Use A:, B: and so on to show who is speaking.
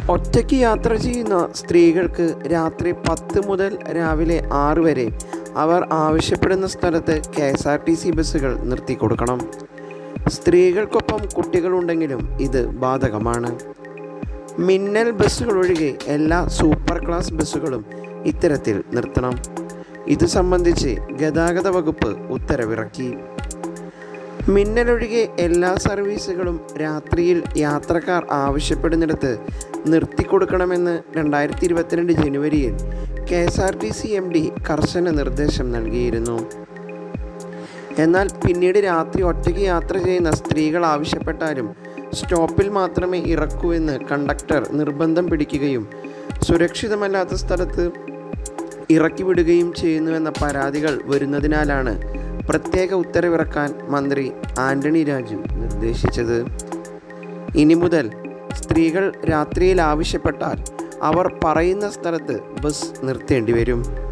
A: ഒറ്റയ്ക്ക് യാത്ര ചെയ്യുന്ന സ്ത്രീകൾക്ക് രാത്രി പത്ത് മുതൽ രാവിലെ ആറ് വരെ അവർ ആവശ്യപ്പെടുന്ന സ്ഥലത്ത് K S R T C ബസ്സുകൾ നിർത്തിക്കൊടുക്കണം സ്ത്രീകൾക്കൊപ്പം കുട്ടികളുണ്ടെങ്കിലും ഇത് ബാധകമാണ് മിന്നൽ ബസ്സുകൾ ഒഴികെ എല്ലാ സൂപ്പർ ക്ലാസ് ബസ്സുകളും ഇത്തരത്തിൽ നിർത്തണം ഇത് സംബന്ധിച്ച് ഗതാഗത വകുപ്പ് ഉത്തരവിറക്കി മിന്നലൊഴികെ എല്ലാ സർവീസുകളും രാത്രിയിൽ യാത്രക്കാർ ആവശ്യപ്പെടുന്നിടത്ത് നിർത്തിക്കൊടുക്കണമെന്ന് രണ്ടായിരത്തി ഇരുപത്തിരണ്ട് ജനുവരിയിൽ K S R T C M D കർശന നിർദ്ദേശം നൽകിയിരുന്നു എന്നാൽ പിന്നീട് രാത്രി ഒറ്റയ്ക്ക് യാത്ര ചെയ്യുന്ന സ്ത്രീകൾ ആവശ്യപ്പെട്ടാലും സ്റ്റോപ്പിൽ മാത്രമേ ഇറക്കൂ എന്ന് കണ്ടക്ടർ നിർബന്ധം പിടിക്കുകയും സുരക്ഷിതമല്ലാത്ത സ്ഥലത്ത് ഇറക്കി വിടുകയും ചെയ്യുന്നുവെന്ന പരാതികൾ വരുന്നതിനാലാണ് പ്രത്യേക ഉത്തരവിറക്കാൻ മന്ത്രി ആന്റണി രാജു നിർദ്ദേശിച്ചത് ഇനി മുതൽ സ്ത്രീകൾ രാത്രിയിൽ ആവശ്യപ്പെട്ടാൽ അവർ പറയുന്ന സ്ഥലത്ത് ബസ് നിർത്തേണ്ടി വരും